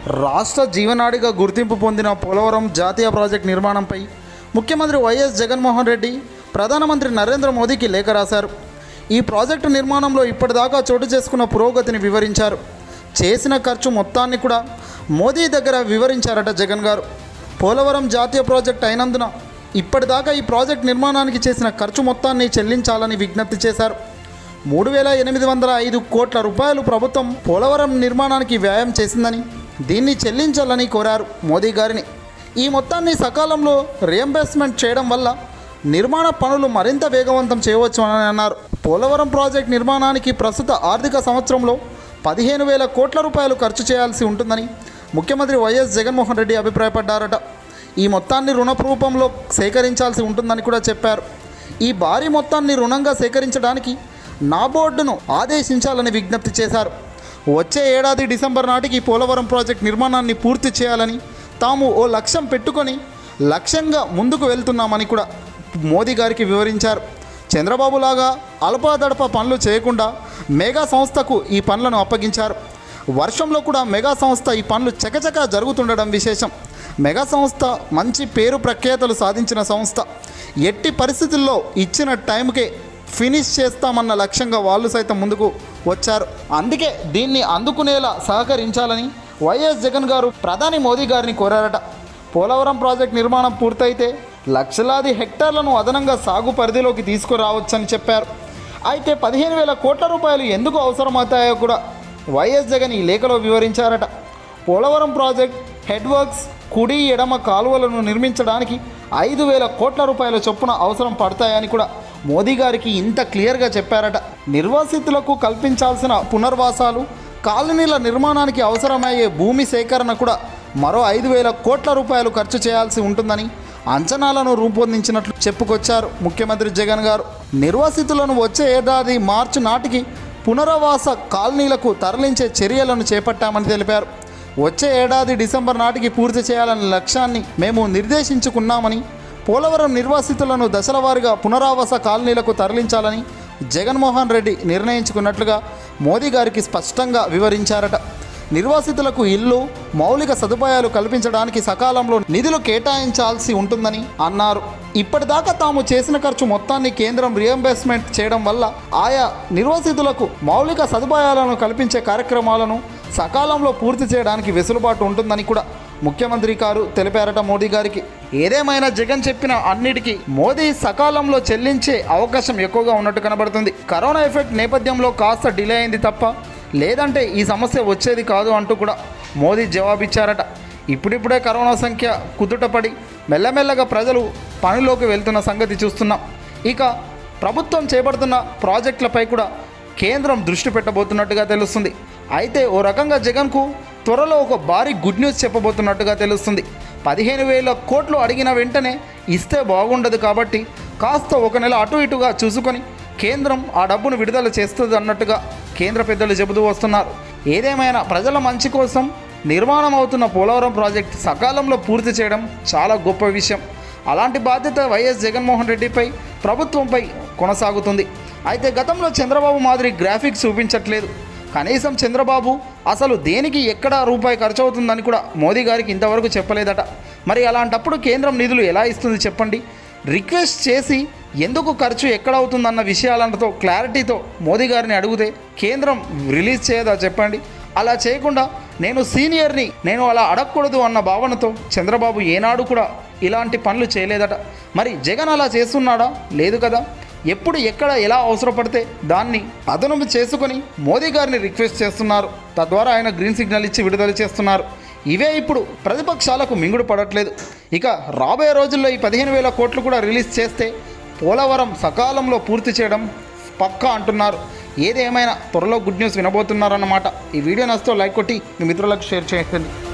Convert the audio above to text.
రాష్ట్ర జీవనాడిగా గుర్తింపు పొందిన పోలవరం జాతీయ ప్రాజెక్ట్ నిర్మాణంపై ముఖ్యమంత్రి వైఎస్ జగన్మోహన్ రెడ్డి ప్రధానమంత్రి నరేంద్ర మోదీకి లేఖ రాశారు ఈ ప్రాజెక్టు నిర్మాణంలో ఇప్పటిదాకా చోటు చేసుకున్న పురోగతిని వివరించారు చేసిన ఖర్చు మొత్తాన్ని కూడా మోదీ దగ్గర వివరించారట జగన్ గారు పోలవరం జాతీయ ప్రాజెక్ట్ అయినందున ఇప్పటిదాకా ఈ ప్రాజెక్ట్ నిర్మాణానికి చేసిన ఖర్చు మొత్తాన్ని చెల్లించాలని విజ్ఞప్తి చేశారు మూడు వేల ఎనిమిది వందల ఐదు కోట్ల రూపాయలు ప్రభుత్వం పోలవరం నిర్మాణానికి వ్యయం చేసిందని దీన్ని చెల్లించాలని కోరారు మోదీ గారిని ఈ మొత్తాన్ని సకాలంలో రియంబర్స్మెంట్ చేయడం వల్ల నిర్మాణ పనులు మరింత వేగవంతం చేయవచ్చు అని అన్నారు పోలవరం ప్రాజెక్ట్ నిర్మాణానికి ప్రస్తుత ఆర్థిక సంవత్సరంలో పదిహేను వేల కోట్ల రూపాయలు ఖర్చు చేయాల్సి ఉంటుందని ముఖ్యమంత్రి వైఎస్ జగన్మోహన్ రెడ్డి అభిప్రాయపడ్డారట ఈ మొత్తాన్ని రుణపు రూపంలో సేకరించాల్సి ఉంటుందని కూడా చెప్పారు ఈ భారీ మొత్తాన్ని రుణంగా సేకరించడానికి నాబోర్డును ఆదేశించాలని విజ్ఞప్తి చేశారు వచ్చే ఏడాది డిసెంబర్ నాటికి పోలవరం ప్రాజెక్ట్ నిర్మాణాన్ని పూర్తి చేయాలని తాము ఓ లక్ష్యం పెట్టుకొని లక్ష్యంగా ముందుకు వెళ్తున్నామని కూడా మోదీ గారికి వివరించారు చంద్రబాబు లాగా అల్పదడప పనులు చేయకుండా మెగా సంస్థకు ఈ పనులను అప్పగించారు వర్షంలో కూడా మెగా సంస్థ ఈ పనులు చకచకా జరుగుతుండడం విశేషం మెగా సంస్థ మంచి పేరు ప్రఖ్యాతలు సాధించిన సంస్థ ఎట్టి పరిస్థితుల్లో ఇచ్చిన టైంకే ఫినిష్ చేస్తామన్న లక్ష్యంగా వాళ్ళు సైతం ముందుకు వచ్చారు అందుకే దీన్ని అందుకునేలా సహకరించాలని వైఎస్ జగన్ గారు ప్రధాని మోదీ గారిని కోరారట పోలవరం ప్రాజెక్ట్ నిర్మాణం పూర్తయితే లక్షలాది హెక్టార్లను అదనంగా సాగు పరిధిలోకి తీసుకురావచ్చని చెప్పారు అయితే పదిహేను వేల కోట్ల రూపాయలు ఎందుకు అవసరమవుతాయో కూడా వైఎస్ జగన్ ఈ లేఖలో వివరించారట పోలవరం ప్రాజెక్ట్ హెడ్ వర్క్స్ కుడి ఎడమ కాలువలను నిర్మించడానికి ఐదు వేల కోట్ల రూపాయల చొప్పున అవసరం పడతాయని కూడా మోదీ గారికి ఇంత క్లియర్గా చెప్పారట నిర్వాసితులకు కల్పించాల్సిన పునర్వాసాలు కాలనీల నిర్మాణానికి అవసరమయ్యే భూమి సేకరణ కూడా మరో ఐదు వేల కోట్ల రూపాయలు ఖర్చు చేయాల్సి ఉంటుందని అంచనాలను రూపొందించినట్లు చెప్పుకొచ్చారు ముఖ్యమంత్రి జగన్ గారు నిర్వాసితులను వచ్చే ఏడాది మార్చి నాటికి పునరావాస కాలనీలకు తరలించే చర్యలను చేపట్టామని తెలిపారు వచ్చే ఏడాది డిసెంబర్ నాటికి పూర్తి చేయాలనే లక్ష్యాన్ని మేము నిర్దేశించుకున్నామని పోలవరం నిర్వాసితులను దశలవారీగా పునరావాస కాలనీలకు తరలించాలని జగన్మోహన్ రెడ్డి నిర్ణయించుకున్నట్లుగా మోదీ గారికి స్పష్టంగా వివరించారట నిర్వాసితులకు ఇల్లు మౌలిక సదుపాయాలు కల్పించడానికి సకాలంలో నిధులు కేటాయించాల్సి ఉంటుందని అన్నారు ఇప్పటిదాకా తాము చేసిన ఖర్చు మొత్తాన్ని కేంద్రం రియంబర్స్మెంట్ చేయడం వల్ల ఆయా నిర్వాసితులకు మౌలిక సదుపాయాలను కల్పించే కార్యక్రమాలను సకాలంలో పూర్తి చేయడానికి వెసులుబాటు ఉంటుందని కూడా ముఖ్యమంత్రి గారు తెలిపారట మోదీ గారికి ఏదేమైనా జగన్ చెప్పిన అన్నిటికీ మోదీ సకాలంలో చెల్లించే అవకాశం ఎక్కువగా ఉన్నట్టు కనబడుతుంది కరోనా ఎఫెక్ట్ నేపథ్యంలో కాస్త డిలే అయింది తప్ప లేదంటే ఈ సమస్య వచ్చేది కాదు అంటూ కూడా మోదీ జవాబిచ్చారట ఇప్పుడిప్పుడే కరోనా సంఖ్య కుదుటపడి మెల్లమెల్లగా ప్రజలు పనిలోకి వెళ్తున్న సంగతి చూస్తున్నాం ఇక ప్రభుత్వం చేపడుతున్న ప్రాజెక్టులపై కూడా కేంద్రం దృష్టి పెట్టబోతున్నట్టుగా తెలుస్తుంది అయితే ఓ రకంగా జగన్కు త్వరలో ఒక భారీ గుడ్ న్యూస్ చెప్పబోతున్నట్టుగా తెలుస్తుంది పదిహేను వేల కోట్లు అడిగిన వెంటనే ఇస్తే బాగుండదు కాబట్టి కాస్త ఒక నెల అటు ఇటుగా చూసుకొని కేంద్రం ఆ డబ్బును విడుదల చేస్తుంది అన్నట్టుగా కేంద్ర పెద్దలు చెబుతూ వస్తున్నారు ఏదేమైనా ప్రజల మంచి కోసం నిర్మాణం అవుతున్న పోలవరం ప్రాజెక్ట్ సకాలంలో పూర్తి చేయడం చాలా గొప్ప విషయం అలాంటి బాధ్యత వైఎస్ జగన్మోహన్ రెడ్డిపై ప్రభుత్వంపై కొనసాగుతుంది అయితే గతంలో చంద్రబాబు మాదిరి గ్రాఫిక్స్ చూపించట్లేదు కనీసం చంద్రబాబు అసలు దేనికి ఎక్కడ రూపాయి ఖర్చు అవుతుందని కూడా మోదీ గారికి ఇంతవరకు చెప్పలేదట మరి అలాంటప్పుడు కేంద్రం నిధులు ఎలా ఇస్తుంది చెప్పండి రిక్వెస్ట్ చేసి ఎందుకు ఖర్చు ఎక్కడ అవుతుందన్న విషయాలతో క్లారిటీతో మోదీ గారిని అడిగితే కేంద్రం రిలీజ్ చేయదా చెప్పండి అలా చేయకుండా నేను సీనియర్ని నేను అలా అడగకూడదు అన్న భావనతో చంద్రబాబు ఏనాడు కూడా ఇలాంటి పనులు చేయలేదట మరి జగన్ అలా చేస్తున్నాడా లేదు కదా ఎప్పుడు ఎక్కడ ఎలా అవసరపడితే దాన్ని అదనపు చేసుకొని మోదీ గారిని రిక్వెస్ట్ చేస్తున్నారు తద్వారా ఆయన గ్రీన్ సిగ్నల్ ఇచ్చి విడుదల చేస్తున్నారు ఇవే ఇప్పుడు ప్రతిపక్షాలకు మింగుడు పడట్లేదు ఇక రాబోయే రోజుల్లో ఈ పదిహేను వేల కోట్లు కూడా రిలీజ్ చేస్తే పోలవరం సకాలంలో పూర్తి చేయడం పక్కా అంటున్నారు ఏదేమైనా త్వరలో గుడ్ న్యూస్ వినబోతున్నారన్నమాట ఈ వీడియో నచ్చితే లైక్ కొట్టి మీ మిత్రులకు షేర్ చేయండి